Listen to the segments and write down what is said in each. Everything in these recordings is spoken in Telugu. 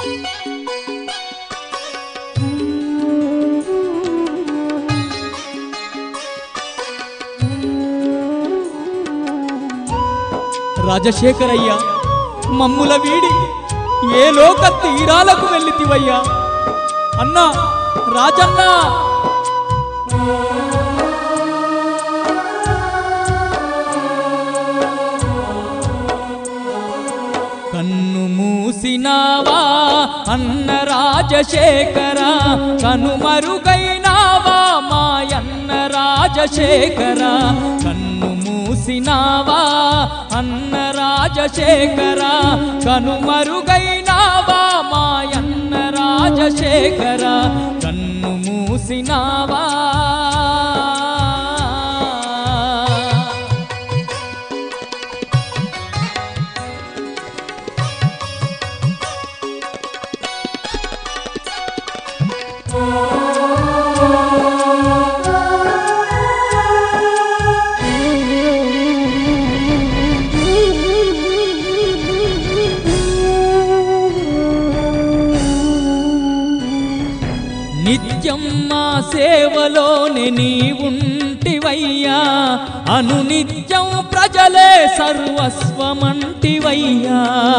రాజశేఖరయ్య మమ్ముల వీడి ఏ లోక తీరాలకు వెళ్ళితివయ్యా అన్నా రాజన్నా కన్ను మూసినావా అన్న రాజశేఖర కనుమరుగైనావా మాయన్న రాజశేఖర కన్ను మూసినావా అన్న రాజశేఖర కనుమరుగైనావా మాయన్న రాజశేఖర కన్ను మూసినావా నిత్యం మా సేవలోనే నీవుంటివయ్యా అనునిత్యం ప్రజలే సర్వస్వమంటివయ్యా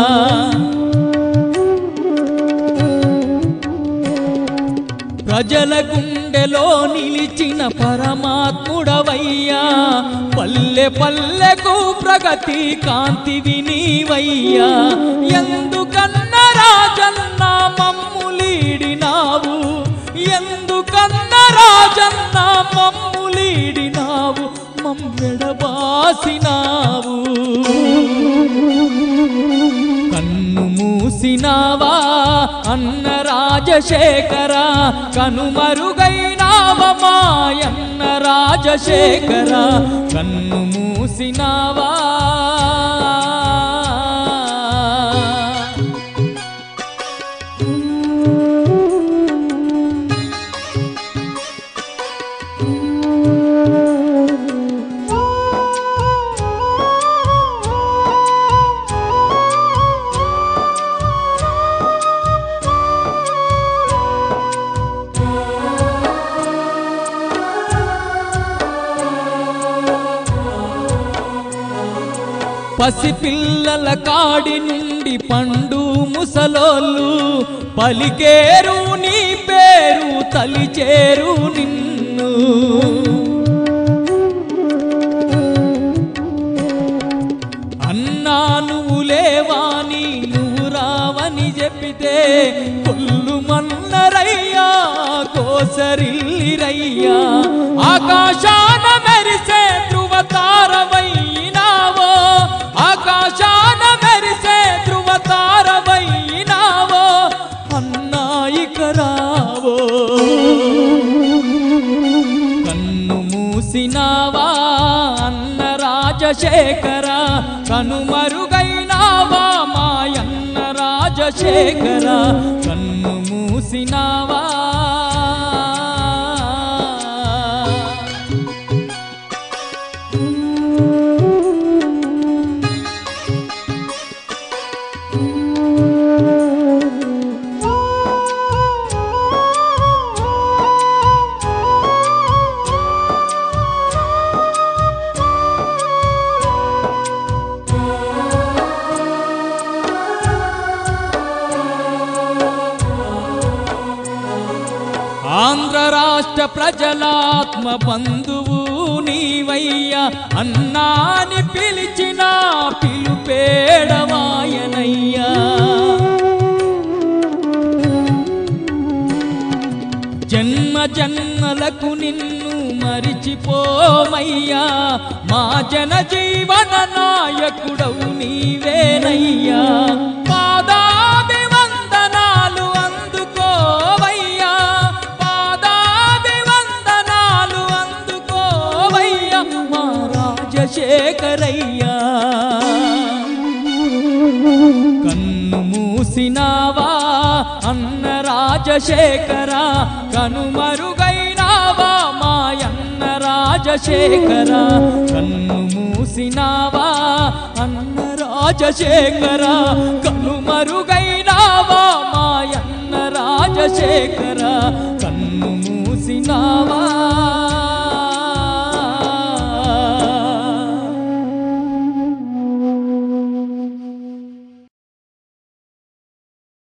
ప్రజల గుండెలో నిలిచిన పరమాత్ముడవయ్యా పల్లె పల్లెకు ప్రగతి కాంతివి నీవయ్యా ఎందుకన్న రాజన్న మమ్ములీడినావు ఎందుకన్న రాజన్న మమ్ములీడినావు మమ్మెడబాసినావు కన్ను మూసినావా అన్న రాజశేఖర కనుమరుగైనావ మాయన్న రాజశేఖర కన్ను మూసినావా పసిపిల్లల కాడి నుండి పండు ముసలోళ్ళు పలికేరు నీ పేరు తలిచేరు నిన్ను అన్నా నువ్వు లేవాని నువ్వు రావని చెప్పితే కొల్లు మన్నరయ్యా కోసరిల్లిరయ్యా ఆకాశాన మెరిసే ధృవతారవైనావో ఆకాశాన మెరిసే ధృవతారవైనావో అన్నాయిక రావో కన్ను మూసినావా అన్న రాజశేఖర కనుమరుగైనావా మాయన్న రాజశేఖర కన్ను మూసినావా ఆంధ్ర రాష్ట్ర ప్రజలాత్మ బంధువు నీవయ్యా అన్నాని పిలిచిన పిలుపేడమాయనయ్యా జన్మ జన్మలకు నిన్ను మరిచిపోమయ్యా మా జన జీవన నాయకుడవు నీవేనయ్యా పాదాది వందనాలు అందుకోవయ్యా పాదాది వందనాలు అందుకోవయ్యా మా రాజశేఖరయ్యా కన్ను మూసినావా అన్న రాజశేఖర కనుమరుగైనావా మాయన్న రాజశేఖర కన్ను మూసినావా అన్న రాజశేఖర కనుమరుగైనావా మాయ రాజశేఖర